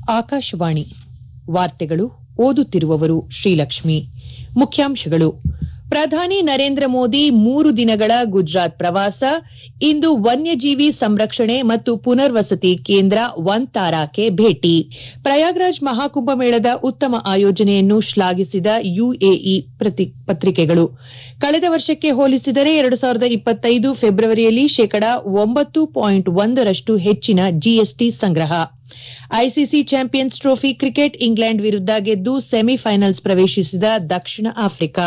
ಆಕಾಶವಾಣಿ ವಾರ್ತೆಗಳು ಓದುತ್ತಿರುವವರು ಶ್ರೀಲಕ್ಷ್ಮಿ ಮುಖ್ಯಾಂಶಗಳು ಪ್ರಧಾನಿ ನರೇಂದ್ರ ಮೋದಿ ಮೂರು ದಿನಗಳ ಗುಜರಾತ್ ಪ್ರವಾಸ ಇಂದು ವನ್ಯಜೀವಿ ಸಂರಕ್ಷಣೆ ಮತ್ತು ಪುನರ್ವಸತಿ ಕೇಂದ್ರ ವಂತಾರಾಕ್ಕೆ ಭೇಟಿ ಪ್ರಯಾಗ್ರಾಜ್ ಮಹಾಕುಂಭಮೇಳದ ಉತ್ತಮ ಆಯೋಜನೆಯನ್ನು ಶ್ಲಾಘಿಸಿದ ಯುಎಇ ಪತ್ರಿಕೆಗಳು ಕಳೆದ ವರ್ಷಕ್ಕೆ ಹೋಲಿಸಿದರೆ ಎರಡು ಸಾವಿರದ ಇಪ್ಪತ್ತೈದು ಫೆಬ್ರವರಿಯಲ್ಲಿ ಶೇಕಡ ಒಂಬತ್ತು ಪಾಯಿಂಟ್ ಒಂದರಷ್ಟು ಹೆಚ್ಚಿನ ಜಿಎಸ್ಟಿ ಸಂಗ್ರಹ ICC champions trophy cricket England ವಿರುದ್ದ ಗೆದ್ದು ಸೆಮಿಫೈನಲ್ಸ್ ಪ್ರವೇಶಿಸಿದ ದಕ್ಷಿಣ ಆಫ್ರಿಕಾ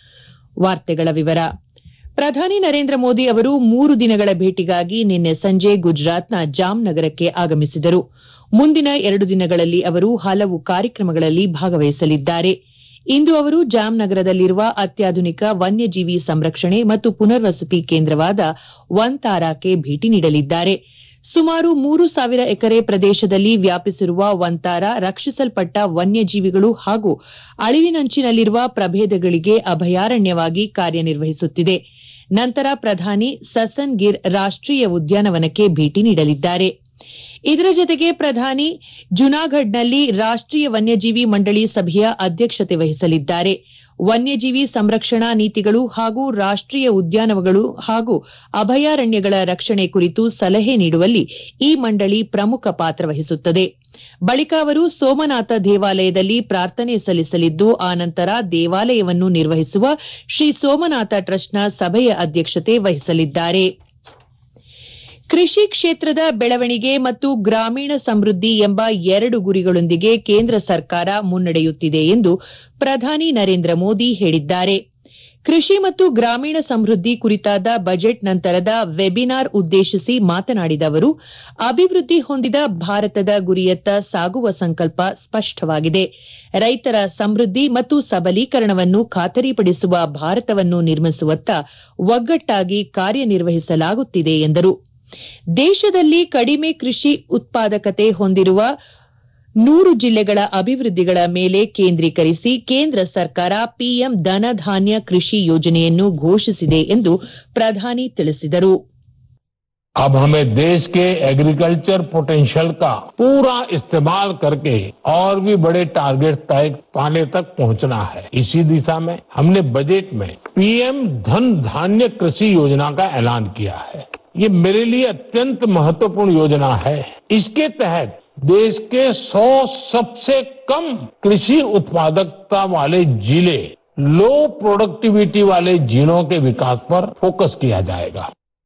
ಪ್ರಧಾನಿ ನರೇಂದ್ರ ಮೋದಿ ಅವರು ಮೂರು ದಿನಗಳ ಭೇಟಿಗಾಗಿ ನಿನ್ನೆ ಸಂಜೆ ಗುಜರಾತ್ನ ಜಾಮ್ನಗರಕ್ಕೆ ಆಗಮಿಸಿದರು ಮುಂದಿನ ಎರಡು ದಿನಗಳಲ್ಲಿ ಅವರು ಹಲವು ಕಾರ್ಯಕ್ರಮಗಳಲ್ಲಿ ಭಾಗವಹಿಸಲಿದ್ದಾರೆ ಇಂದು ಅವರು ಜಾಮ್ನಗರದಲ್ಲಿರುವ ಅತ್ಯಾಧುನಿಕ ವನ್ಯಜೀವಿ ಸಂರಕ್ಷಣೆ ಮತ್ತು ಪುನರ್ವಸತಿ ಕೇಂದ್ರವಾದ ವಂತಾರಾಕ್ಕೆ ಭೇಟಿ ನೀಡಲಿದ್ದಾರೆ ಸುಮಾರು ಮೂರು ಸಾವಿರ ಎಕರೆ ಪ್ರದೇಶದಲ್ಲಿ ವ್ಯಾಪಿಸಿರುವ ವಂತಾರ ರಕ್ಷಿಸಲ್ಪಟ್ಟ ವನ್ಯಜೀವಿಗಳು ಹಾಗೂ ಅಳಿವಿನಂಚಿನಲ್ಲಿರುವ ಪ್ರಭೇದಗಳಿಗೆ ಅಭಯಾರಣ್ಯವಾಗಿ ಕಾರ್ಯನಿರ್ವಹಿಸುತ್ತಿದೆ ನಂತರ ಪ್ರಧಾನಿ ಸಸನ್ ಗಿರ್ ರಾಷ್ಟೀಯ ಉದ್ಯಾನವನಕ್ಕೆ ಭೇಟಿ ನೀಡಲಿದ್ದಾರೆ ಇದರ ಜತೆಗೆ ಪ್ರಧಾನಿ ಜುನಾಗಢ್ನಲ್ಲಿ ರಾಷ್ಟೀಯ ವನ್ಯಜೀವಿ ಮಂಡಳಿ ಸಭೆಯ ಅಧ್ಯಕ್ಷತೆ ವಹಿಸಲಿದ್ದಾರೆ ವನ್ಯಜೀವಿ ಸಂರಕ್ಷಣಾ ನೀತಿಗಳು ಹಾಗೂ ರಾಷ್ಟೀಯ ಉದ್ಯಾನಗಳು ಹಾಗೂ ಅಭಯಾರಣ್ಯಗಳ ರಕ್ಷಣೆ ಕುರಿತು ಸಲಹೆ ನೀಡುವಲ್ಲಿ ಈ ಮಂಡಳಿ ಪ್ರಮುಖ ಪಾತ್ರ ವಹಿಸುತ್ತದೆ ಬಳಿಕ ಅವರು ಸೋಮನಾಥ ದೇವಾಲಯದಲ್ಲಿ ಪ್ರಾರ್ಥನೆ ಸಲ್ಲಿಸಲಿದ್ದು ಆನಂತರ ದೇವಾಲಯವನ್ನು ನಿರ್ವಹಿಸುವ ಶ್ರೀ ಸೋಮನಾಥ ಟ್ರಸ್ಟ್ನ ಸಭೆಯ ಅಧ್ಯಕ್ಷತೆ ವಹಿಸಲಿದ್ದಾರೆ ಕೃಷಿ ಕ್ಷೇತ್ರದ ಬೆಳವಣಿಗೆ ಮತ್ತು ಗ್ರಾಮೀಣ ಸಮೃದ್ಧಿ ಎಂಬ ಎರಡು ಗುರಿಗಳೊಂದಿಗೆ ಕೇಂದ್ರ ಸರ್ಕಾರ ಮುನ್ನಡೆಯುತ್ತಿದೆ ಎಂದು ಪ್ರಧಾನಿ ನರೇಂದ್ರ ಮೋದಿ ಹೇಳಿದ್ದಾರೆ ಕೃಷಿ ಮತ್ತು ಗ್ರಾಮೀಣ ಸಮೃದ್ಧಿ ಕುರಿತಾದ ಬಜೆಟ್ ನಂತರದ ವೆಬಿನಾರ್ ಉದ್ದೇಶಿಸಿ ಮಾತನಾಡಿದ ಅವರು ಅಭಿವೃದ್ಧಿ ಹೊಂದಿದ ಭಾರತದ ಗುರಿಯತ್ತ ಸಾಗುವ ಸಂಕಲ್ಪ ಸ್ಪಷ್ಟವಾಗಿದೆ ರೈತರ ಸಮೃದ್ಧಿ ಮತ್ತು ಸಬಲೀಕರಣವನ್ನು ಖಾತರಿಪಡಿಸುವ ಭಾರತವನ್ನು ನಿರ್ಮಿಸುವತ್ತ ಒಗ್ಗಟ್ಟಾಗಿ ಕಾರ್ಯನಿರ್ವಹಿಸಲಾಗುತ್ತಿದೆ ಎಂದರು ದೇಶದಲ್ಲಿ ಕಡಿಮೆ ಕೃಷಿ ಉತ್ಪಾದಕತೆ ಹೊಂದಿರುವ ನೂರು ಜಿಲ್ಲೆಗಳ ಅಭಿವೃದ್ಧಿಗಳ ಮೇಲೆ ಕೇಂದ್ರೀಕರಿಸಿ ಕೇಂದ್ರ ಸರ್ಕಾರ ಪಿಎಂ ಧನಧಾನ್ಯ ಕೃಷಿ ಯೋಜನೆಯನ್ನು ಘೋಷಿಸಿದೆ ಎಂದು ಪ್ರಧಾನಿ ತಿಳಿಸಿದರು अब हमें देश के एग्रीकल्चर पोटेंशियल का पूरा इस्तेमाल करके और भी बड़े टारगेट तय पाने तक पहुंचना है इसी दिशा में हमने बजट में पीएम धन धान्य कृषि योजना का ऐलान किया है ये मेरे लिए अत्यंत महत्वपूर्ण योजना है इसके तहत देश के 100 सबसे कम कृषि उत्पादकता वाले जिले लो प्रोडक्टिविटी वाले जिलों के विकास पर फोकस किया जाएगा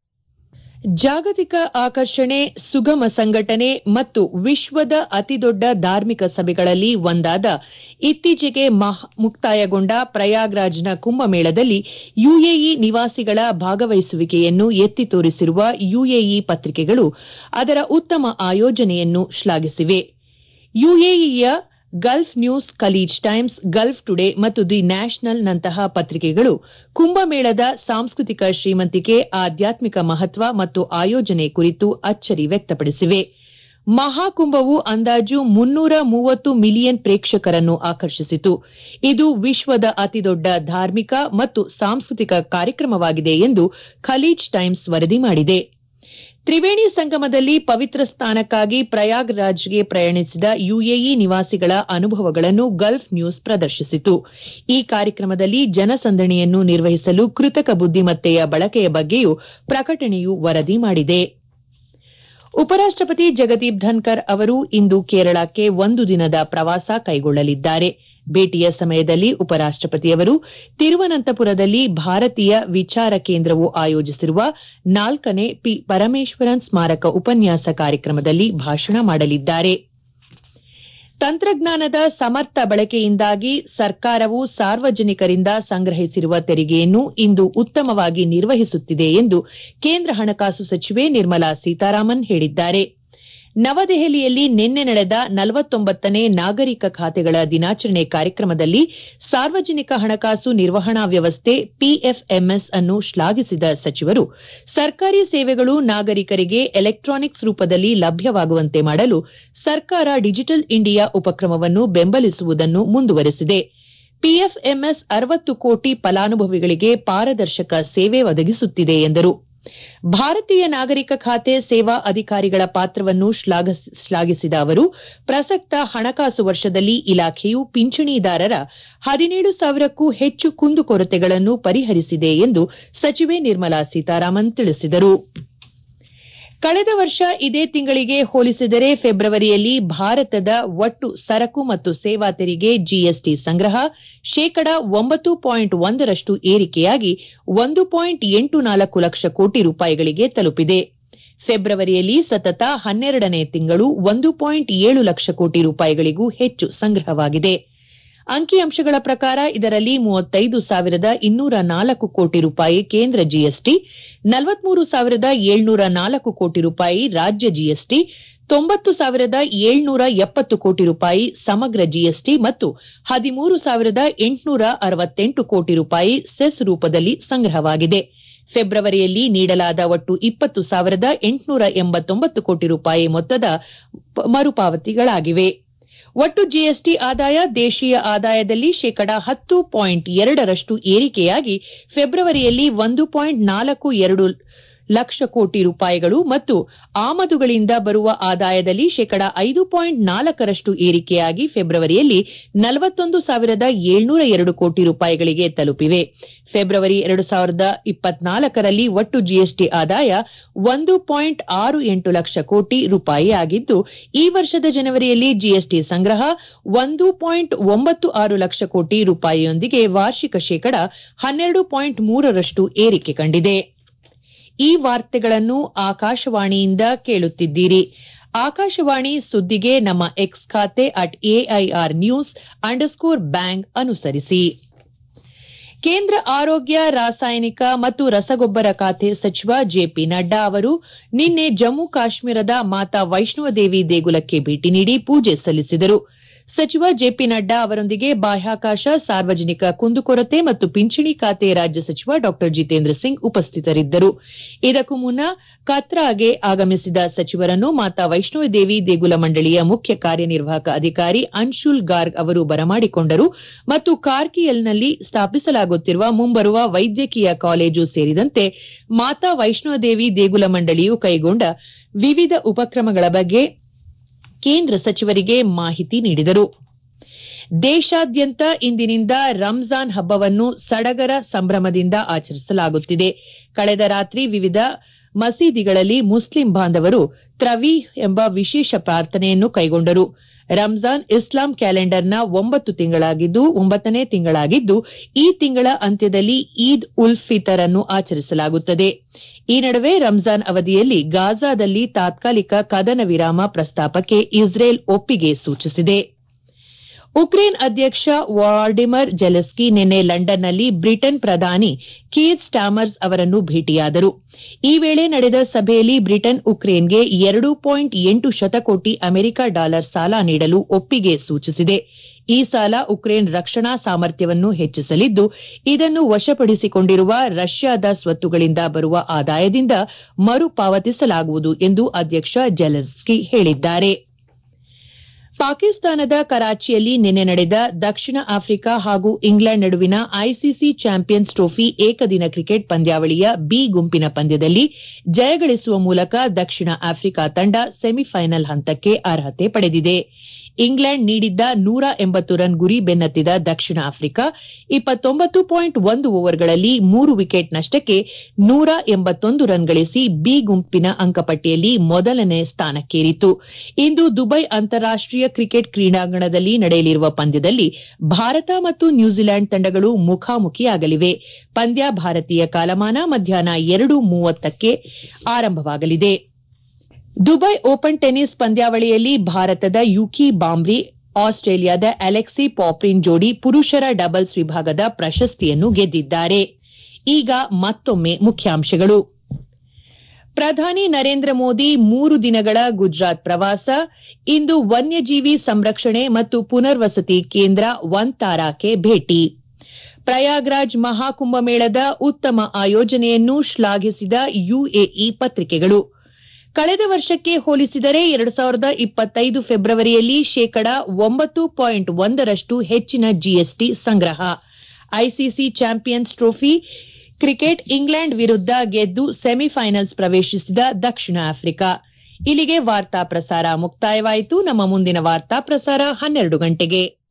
ಜಾಗತಿಕ ಆಕರ್ಷಣೆ ಸುಗಮ ಸಂಘಟನೆ ಮತ್ತು ವಿಶ್ವದ ಅತಿದೊಡ್ಡ ಧಾರ್ಮಿಕ ಸಭೆಗಳಲ್ಲಿ ಒಂದಾದ ಇತ್ತೀಚೆಗೆ ಮುಕ್ತಾಯಗೊಂಡ ಪ್ರಯಾಗ್ರಾಜ್ನ ಕುಂಭಮೇಳದಲ್ಲಿ ಯುಎಇ ನಿವಾಸಿಗಳ ಭಾಗವಹಿಸುವಿಕೆಯನ್ನು ಎತ್ತಿ ತೋರಿಸಿರುವ ಯುಎಇ ಪತ್ರಿಕೆಗಳು ಅದರ ಉತ್ತಮ ಆಯೋಜನೆಯನ್ನು ಶ್ಲಾಘಿಸಿವೆ ಯುಎಇಯ Gulf News Khaleej Times Gulf Today ಮತ್ತು ದಿ ನ್ಯಾಷನಲ್ ನಂತಹ ಪತ್ರಿಕೆಗಳು ಕುಂಭಮೇಳದ ಸಾಂಸ್ಕೃತಿಕ ಶ್ರೀಮಂತಿಕೆ ಆಧ್ಯಾತ್ಮಿಕ ಮಹತ್ವ ಮತ್ತು ಆಯೋಜನೆ ಕುರಿತು ಅಚ್ಚರಿ ವ್ಯಕ್ತಪಡಿಸಿವೆ ಮಹಾಕುಂಭವು ಅಂದಾಜು ಮುನ್ನೂರ ಮೂವತ್ತು ಮಿಲಿಯನ್ ಪ್ರೇಕ್ಷಕರನ್ನು ಆಕರ್ಷಿಸಿತು ಇದು ವಿಶ್ವದ ಅತಿದೊಡ್ಡ ಧಾರ್ಮಿಕ ಮತ್ತು ಸಾಂಸ್ಕೃತಿಕ ಕಾರ್ಯಕ್ರಮವಾಗಿದೆ ಎಂದು ಖಲೀಜ್ ಟೈಮ್ಸ್ ವರದಿ ಮಾಡಿದೆ ತ್ರಿವೇಣಿ ಸಂಗಮದಲ್ಲಿ ಪವಿತ್ರ ಸ್ನಾನಕ್ಕಾಗಿ ಪ್ರಯಾಗ್ರಾಜ್ಗೆ ಪ್ರಯಾಣಿಸಿದ ಯುಎಇ ನಿವಾಸಿಗಳ ಅನುಭವಗಳನ್ನು ಗಲ್ಫ್ ನ್ಯೂಸ್ ಪ್ರದರ್ಶಿಸಿತು ಈ ಕಾರ್ಯಕ್ರಮದಲ್ಲಿ ಜನಸಂದಣಿಯನ್ನು ನಿರ್ವಹಿಸಲು ಕೃತಕ ಬುದ್ದಿಮತ್ತೆಯ ಬಳಕೆಯ ಬಗ್ಗೆಯೂ ಪ್ರಕಟಣೆಯು ವರದಿ ಮಾಡಿದೆ ಉಪರಾಷ್ಟಪತಿ ಜಗದೀಪ್ ಧನ್ಕರ್ ಅವರು ಇಂದು ಕೇರಳಕ್ಕೆ ಒಂದು ದಿನದ ಪ್ರವಾಸ ಕೈಗೊಳ್ಳಲಿದ್ದಾರೆ ಭೇಟಿಯ ಸಮಯದಲ್ಲಿ ಉಪರಾಷ್ಟಪತಿಯವರು ತಿರುವನಂತಪುರದಲ್ಲಿ ಭಾರತೀಯ ವಿಚಾರ ಕೇಂದ್ರವು ಆಯೋಜಿಸಿರುವ ನಾಲ್ಕನೇ ಪಿ ಪರಮೇಶ್ವರನ್ ಸ್ಮಾರಕ ಉಪನ್ಯಾಸ ಕಾರ್ಯಕ್ರಮದಲ್ಲಿ ಭಾಷಣ ಮಾಡಲಿದ್ದಾರೆ ತಂತ್ರಜ್ಞಾನದ ಸಮರ್ಥ ಬಳಕೆಯಿಂದಾಗಿ ಸರ್ಕಾರವು ಸಾರ್ವಜನಿಕರಿಂದ ಸಂಗ್ರಹಿಸಿರುವ ತೆರಿಗೆಯನ್ನು ಇಂದು ಉತ್ತಮವಾಗಿ ನಿರ್ವಹಿಸುತ್ತಿದೆ ಎಂದು ಕೇಂದ್ರ ಹಣಕಾಸು ಸಚಿವೆ ನಿರ್ಮಲಾ ಸೀತಾರಾಮನ್ ಹೇಳಿದ್ದಾರೆ ನವದೆಹಲಿಯಲ್ಲಿ ನಿನ್ನೆ ನಡೆದ ನಲವತ್ತೊಂಬತ್ತನೇ ನಾಗರಿಕ ಖಾತೆಗಳ ದಿನಾಚರಣೆ ಕಾರ್ಯಕ್ರಮದಲ್ಲಿ ಸಾರ್ವಜನಿಕ ಹಣಕಾಸು ನಿರ್ವಹಣಾ ವ್ಯವಸ್ಥೆ ಪಿಎಫ್ಎಂಎಸ್ ಅನ್ನು ಶ್ಲಾಘಿಸಿದ ಸಚಿವರು ಸರ್ಕಾರಿ ಸೇವೆಗಳು ನಾಗರಿಕರಿಗೆ ಎಲೆಕ್ಟಾನಿಕ್ಸ್ ರೂಪದಲ್ಲಿ ಲಭ್ಯವಾಗುವಂತೆ ಮಾಡಲು ಸರ್ಕಾರ ಡಿಜಿಟಲ್ ಇಂಡಿಯಾ ಉಪಕ್ರಮವನ್ನು ಬೆಂಬಲಿಸುವುದನ್ನು ಮುಂದುವರೆಸಿದೆ ಪಿಎಫ್ಎಂಎಸ್ ಅರವತ್ತು ಕೋಟಿ ಫಲಾನುಭವಿಗಳಿಗೆ ಪಾರದರ್ಶಕ ಸೇವೆ ಒದಗಿಸುತ್ತಿದೆ ಎಂದರು ಭಾರತೀಯ ನಾಗರಿಕ ಖಾತೆ ಸೇವಾ ಅಧಿಕಾರಿಗಳ ಪಾತ್ರವನ್ನು ಶ್ಲಾಘಿಸಿದ ಅವರು ಪ್ರಸಕ್ತ ಹಣಕಾಸು ವರ್ಷದಲ್ಲಿ ಇಲಾಖೆಯು ಪಿಂಚಣಿದಾರರ ಹದಿನೇಳು ಸಾವಿರಕ್ಕೂ ಹೆಚ್ಚು ಕುಂದುಕೊರತೆಗಳನ್ನು ಪರಿಹರಿಸಿದೆ ಎಂದು ಸಚಿವೆ ನಿರ್ಮಲಾ ಸೀತಾರಾಮನ್ ತಿಳಿಸಿದರು ಕಳೆದ ವರ್ಷ ಇದೇ ತಿಂಗಳಿಗೆ ಹೋಲಿಸಿದರೆ ಫೆಬ್ರವರಿಯಲ್ಲಿ ಭಾರತದ ಒಟ್ಟು ಸರಕು ಮತ್ತು ಸೇವಾ ತೆರಿಗೆ ಜಿಎಸ್ಟಿ ಸಂಗ್ರಹ ಶೇಕಡ ಒಂಬತ್ತು ಪಾಯಿಂಟ್ ಒಂದರಷ್ಟು ಏರಿಕೆಯಾಗಿ ಒಂದು ಪಾಯಿಂಟ್ ಎಂಟು ನಾಲ್ಕು ಲಕ್ಷ ಕೋಟಿ ರೂಪಾಯಿಗಳಿಗೆ ತಲುಪಿದೆ ಫೆಬ್ರವರಿಯಲ್ಲಿ ಸತತ ಹನ್ನೆರಡನೇ ತಿಂಗಳು ಒಂದು ಪಾಯಿಂಟ್ ಏಳು ಲಕ್ಷ ಕೋಟಿ ರೂಪಾಯಿಗಳಿಗೂ ಹೆಚ್ಚು ಸಂಗ್ರಹವಾಗಿದೆ ಅಂಕಿಅಂಶಗಳ ಪ್ರಕಾರ ಇದರಲ್ಲಿ ಮೂವತ್ತೈದು ಸಾವಿರದ ಇನ್ನೂರ ನಾಲ್ಕು ಕೋಟಿ ರೂಪಾಯಿ ಕೇಂದ್ರ ಜಿಎಸ್ಟಿ ನಲವತ್ಮೂರು ಸಾವಿರದ ಏಳ್ನೂರ ನಾಲ್ಕು ಕೋಟಿ ರೂಪಾಯಿ ರಾಜ್ಯ ಜಿಎಸ್ಟಿ ತೊಂಬತ್ತು ಸಾವಿರದ ಏಳ್ನೂರ ಎಪ್ಪತ್ತು ಕೋಟಿ ರೂಪಾಯಿ ಸಮಗ್ರ ಜಿಎಸ್ಟಿ ಮತ್ತು ಹದಿಮೂರು ಸಾವಿರದ ಎಂಟುನೂರ ಅರವತ್ತೆಂಟು ಕೋಟಿ ರೂಪಾಯಿ ಸೆಸ್ ರೂಪದಲ್ಲಿ ಸಂಗ್ರಹವಾಗಿದೆ ಫೆಬ್ರವರಿಯಲ್ಲಿ ನೀಡಲಾದ ಒಟ್ಟು ಇಪ್ಪತ್ತು ಸಾವಿರದ ಎಂಟುನೂರ ಎಂಬತ್ತೊಂಬತ್ತು ಕೋಟಿ ರೂಪಾಯಿ ಮೊತ್ತದ ಮರುಪಾವತಿಗಳಾಗಿವೆ ಒಟ್ಟು ಜಿಎಸ್ಟಿ ಆದಾಯ ದೇಶೀಯ ಆದಾಯದಲ್ಲಿ ಶೇಕಡ ಹತ್ತು ಪಾಯಿಂಟ್ ಎರಡರಷ್ಟು ಏರಿಕೆಯಾಗಿ ಫೆಬ್ರವರಿಯಲ್ಲಿ ಒಂದು ಪಾಯಿಂಟ್ ನಾಲ್ಕು ಎರಡು ಲಕ್ಷ ಕೋಟಿ ರೂಪಾಯಿಗಳು ಮತ್ತು ಆಮದುಗಳಿಂದ ಬರುವ ಆದಾಯದಲ್ಲಿ ಶೇಕಡ ಐದು ಪಾಯಿಂಟ್ ನಾಲ್ಕರಷ್ಟು ಏರಿಕೆಯಾಗಿ ಫೆಬ್ರವರಿಯಲ್ಲಿ ನಲವತ್ತೊಂದು ಸಾವಿರದ ಏಳ್ನೂರ ಎರಡು ಕೋಟಿ ರೂಪಾಯಿಗಳಿಗೆ ತಲುಪಿವೆ ಫೆಬ್ರವರಿ ಎರಡು ಸಾವಿರದ ಇಪ್ಪತ್ನಾಲ್ಕರಲ್ಲಿ ಒಟ್ಟು ಜಿಎಸ್ಟಿ ಆದಾಯ ಒಂದು ಪಾಯಿಂಟ್ ಆರು ಎಂಟು ಲಕ್ಷ ಕೋಟಿ ರೂಪಾಯಿ ಆಗಿದ್ದು ಈ ವರ್ಷದ ಜನವರಿಯಲ್ಲಿ ಜಿಎಸ್ಟಿ ಸಂಗ್ರಹ ಒಂದು ಪಾಯಿಂಟ್ ಒಂಬತ್ತು ಆರು ಲಕ್ಷ ಕೋಟಿ ರೂಪಾಯಿಯೊಂದಿಗೆ ವಾರ್ಷಿಕ ಶೇಕಡ ಹನ್ನೆರಡು ಪಾಯಿಂಟ್ ಮೂರರಷ್ಟು ಏರಿಕೆ ಕಂಡಿದೆ ಈ ವಾರ್ತೆಗಳನ್ನು ಆಕಾಶವಾಣಿಯಿಂದ ಕೇಳುತ್ತಿದ್ದೀರಿ ಆಕಾಶವಾಣಿ ಸುದ್ದಿಗೆ ನಮ್ಮ ಎಕ್ಸ್ ಖಾತೆ at AIR news underscore bang ಅನುಸರಿಸಿ ಕೇಂದ್ರ ಆರೋಗ್ಯ ರಾಸಾಯನಿಕ ಮತ್ತು ರಸಗೊಬ್ಬರ ಖಾತೆ ಸಚಿವ ಜೆಪಿ ನಡ್ಡಾ ಅವರು ನಿನ್ನೆ ಜಮ್ಮು ಕಾಶ್ಮೀರದ ಮಾತಾ ವೈಷ್ಣವದೇವಿ ದೇಗುಲಕ್ಕೆ ಭೇಟಿ ನೀಡಿ ಪೂಜೆ ಸಲ್ಲಿಸಿದರು ಸಚಿವ ಜೆಪಿ ನಡ್ಡಾ ಅವರೊಂದಿಗೆ ಬಾಹ್ಯಾಕಾಶ ಸಾರ್ವಜನಿಕ ಕುಂದುಕೊರತೆ ಮತ್ತು ಪಿಂಚಣಿ ಖಾತೆ ರಾಜ್ಯ ಸಚಿವ ಡಾ ಜಿತೇಂದ್ರ ಸಿಂಗ್ ಉಪಸ್ಥಿತರಿದ್ದರು ಇದಕ್ಕೂ ಮುನ್ನ ಕತ್ರಾಗೆ ಆಗಮಿಸಿದ ಸಚಿವರನ್ನು ಮಾತಾ ವೈಷ್ಣವದೇವಿ ದೇಗುಲ ಮಂಡಳಿಯ ಮುಖ್ಯ ಕಾರ್ಯನಿರ್ವಾಹಕ ಅಧಿಕಾರಿ ಅನ್ಶುಲ್ ಗಾರ್ಗ್ ಅವರು ಬರಮಾಡಿಕೊಂಡರು ಮತ್ತು ಕಾರ್ಗಿಲ್ನಲ್ಲಿ ಸ್ಥಾಪಿಸಲಾಗುತ್ತಿರುವ ಮುಂಬರುವ ವೈದ್ಯಕೀಯ ಕಾಲೇಜು ಸೇರಿದಂತೆ ಮಾತಾ ವೈಷ್ಣವದೇವಿ ದೇಗುಲ ಮಂಡಳಿಯು ಕೈಗೊಂಡ ವಿವಿಧ ಉಪಕ್ರಮಗಳ ಬಗ್ಗೆ ಕೇಂದ್ರ ಸಚಿವರಿಗೆ ಮಾಹಿತಿ ನೀಡಿದರು ದೇಶಾದ್ಯಂತ ಇಂದಿನಿಂದ ರಂಜಾನ್ ಹಬ್ಬವನ್ನು ಸಡಗರ ಸಂಭ್ರಮದಿಂದ ಆಚರಿಸಲಾಗುತ್ತಿದೆ ಕಳೆದ ರಾತ್ರಿ ವಿವಿಧ ಮಸೀದಿಗಳಲ್ಲಿ ಮುಸ್ಲಿಂ ಬಾಂಧವರು ತ್ರವೀಹ್ ಎಂಬ ವಿಶೇಷ ಪ್ರಾರ್ಥನೆಯನ್ನು ಕೈಗೊಂಡರು ರಂಜಾನ್ ಇಸ್ಲಾಂ ಕ್ಯಾಲೆಂಡರ್ನ ಒಂಬತ್ತು ತಿಂಗಳಾಗಿದ್ದು ಒಂಬತ್ತನೇ ತಿಂಗಳಾಗಿದ್ದು ಈ ತಿಂಗಳ ಅಂತ್ಯದಲ್ಲಿ ಈದ್ ಉಲ್ ಫಿತರ್ ಅನ್ನು ಆಚರಿಸಲಾಗುತ್ತದೆ ಈ ನಡುವೆ ರಂಜಾನ್ ಅವಧಿಯಲ್ಲಿ ಗಾಜಾದಲ್ಲಿ ತಾತ್ಕಾಲಿಕ ಕದನ ವಿರಾಮ ಪ್ರಸ್ತಾಪಕ್ಕೆ ಇಸ್ರೇಲ್ ಒಪ್ಪಿಗೆ ಸೂಚಿಸಿದೆ ಉಕ್ರೇನ್ ಅಧ್ಯಕ್ಷ ವಾರ್ಡಿಮರ್ ಜೆಲೆಸ್ಕಿ ನಿನ್ನೆ ಲಂಡನ್ನಲ್ಲಿ ಬ್ರಿಟನ್ ಪ್ರಧಾನಿ ಕೀರ್ ಸ್ಟಾಮರ್ಸ್ ಅವರನ್ನು ಭೇಟಿಯಾದರು ಈ ವೇಳೆ ನಡೆದ ಸಭೆಯಲ್ಲಿ ಬ್ರಿಟನ್ ಉಕ್ರೇನ್ಗೆ ಎರಡು ಪಾಯಿಂಟ್ ಎಂಟು ಶತಕೋಟಿ ಅಮೆರಿಕ ಡಾಲರ್ ಸಾಲ ನೀಡಲು ಒಪ್ಪಿಗೆ ಸೂಚಿಸಿದೆ ಈ ಸಾಲ ಉಕ್ರೇನ್ ರಕ್ಷಣಾ ಸಾಮರ್ಥ್ಯವನ್ನು ಹೆಚ್ಚಿಸಲಿದ್ದು ಇದನ್ನು ವಶಪಡಿಸಿಕೊಂಡಿರುವ ರಷ್ಯಾದ ಸ್ವತ್ತುಗಳಿಂದ ಬರುವ ಆದಾಯದಿಂದ ಮರುಪಾವತಿಸಲಾಗುವುದು ಎಂದು ಅಧ್ಯಕ್ಷ ಜೆಲೆನ್ಸ್ಕಿ ಹೇಳಿದ್ದಾರೆ ಪಾಕಿಸ್ತಾನದ ಕರಾಚಿಯಲ್ಲಿ ನಿನ್ನೆ ನಡೆದ ದಕ್ಷಿಣ ಆಫ್ರಿಕಾ ಹಾಗೂ ಇಂಗ್ಲೆಂಡ್ ನಡುವಿನ ಐಸಿಸಿ ಚಾಂಪಿಯನ್ಸ್ ಟ್ರೋಫಿ ಏಕದಿನ ಕ್ರಿಕೆಟ್ ಪಂದ್ಯಾವಳಿಯ ಬಿ ಗುಂಪಿನ ಪಂದ್ಯದಲ್ಲಿ ಜಯಗಳಿಸುವ ಮೂಲಕ ದಕ್ಷಿಣ ಆಫ್ರಿಕಾ ತಂಡ ಸೆಮಿಫೈನಲ್ ಹಂತಕ್ಕೆ ಅರ್ಹತೆ ಪಡೆದಿದೆ ಇಂಗ್ಲೆಂಡ್ ನೀಡಿದ್ದ ನೂರ ಎಂಬತ್ತು ರನ್ ಗುರಿ ಬೆನ್ನತ್ತಿದ ದಕ್ಷಿಣ ಆಫ್ರಿಕಾ ಇಪ್ಪತ್ತೊಂಬತ್ತು ಪಾಯಿಂಟ್ ಒಂದು ಓವರ್ಗಳಲ್ಲಿ ಮೂರು ವಿಕೆಟ್ ನಷ್ಟಕ್ಕೆ ನೂರ ಎಂಬತ್ತೊಂದು ರನ್ ಗಳಿಸಿ ಬಿ ಗುಂಪಿನ ಅಂಕಪಟ್ಟಿಯಲ್ಲಿ ಮೊದಲನೇ ಸ್ಥಾನಕ್ಕೇರಿತು ಇಂದು ದುಬೈ ಅಂತಾರಾಷ್ಟೀಯ ಕ್ರಿಕೆಟ್ ಕ್ರೀಡಾಂಗಣದಲ್ಲಿ ನಡೆಯಲಿರುವ ಪಂದ್ಯದಲ್ಲಿ ಭಾರತ ಮತ್ತು ನ್ಯೂಜಿಲೆಂಡ್ ತಂಡಗಳು ಮುಖಾಮುಖಿಯಾಗಲಿವೆ ಪಂದ್ಯ ಭಾರತೀಯ ಕಾಲಮಾನ ಮಧ್ಯಾಹ್ನ ಎರಡು ಮೂವತ್ತಕ್ಕೆ ಆರಂಭವಾಗಲಿದೆ ದುಬೈ ಓಪನ್ ಟೆನ್ನಿಸ್ ಪಂದ್ಯಾವಳಿಯಲ್ಲಿ ಭಾರತದ ಯುಕಿ ಬಾಂಬ್ರಿ ಆಸ್ಟ್ರೇಲಿಯಾದ ಅಲೆಕ್ಸಿ ಪಾಪ್ರಿನ್ ಜೋಡಿ ಪುರುಷರ ಡಬಲ್ಸ್ ವಿಭಾಗದ ಪ್ರಶಸ್ತಿಯನ್ನು ಗೆದ್ದಿದ್ದಾರೆ ಈಗ ಮತ್ತೊಮ್ಮೆ ಮುಖ್ಯಾಂಶಗಳು ಪ್ರಧಾನಿ ನರೇಂದ್ರ ಮೋದಿ ಮೂರು ದಿನಗಳ ಗುಜರಾತ್ ಪ್ರವಾಸ ಇಂದು ವನ್ಯಜೀವಿ ಸಂರಕ್ಷಣೆ ಮತ್ತು ಪುನರ್ವಸತಿ ಕೇಂದ್ರ ವಂತಾರಾಕ್ಕೆ ಭೇಟಿ ಪ್ರಯಾಗ್ರಾಜ್ ಮಹಾಕುಂಭಮೇಳದ ಉತ್ತಮ ಆಯೋಜನೆಯನ್ನು ಶ್ಲಾಘಿಸಿದ ಯುಎಇ ಪತ್ರಿಕೆಗಳು ಕಳೆದ ವರ್ಷಕ್ಕೆ ಹೋಲಿಸಿದರೆ ಎರಡು ಸಾವಿರದ ಇಪ್ಪತ್ತೈದು ಫೆಬ್ರವರಿಯಲ್ಲಿ ಶೇಕಡ ಒಂಬತ್ತು ಪಾಯಿಂಟ್ ಒಂದರಷ್ಟು ಹೆಚ್ಚಿನ ಜಿಎಸ್ಟಿ ಸಂಗ್ರಹ ICC champions trophy cricket England ವಿರುದ್ಧ ಗೆದ್ದು ಸೆಮಿಫೈನಲ್ಸ್ ಪ್ರವೇಶಿಸಿದ ದಕ್ಷಿಣ ಆಫ್ರಿಕಾ ಇಲ್ಲಿಗೆ ವಾರ್ತಾ ಪ್ರಸಾರ ಮುಕ್ತಾಯವಾಯಿತು ನಮ್ಮ ಮುಂದಿನ ವಾರ್ತಾ ಪ್ರಸಾರ ಹನ್ನೆರಡು ಗಂಟೆಗೆ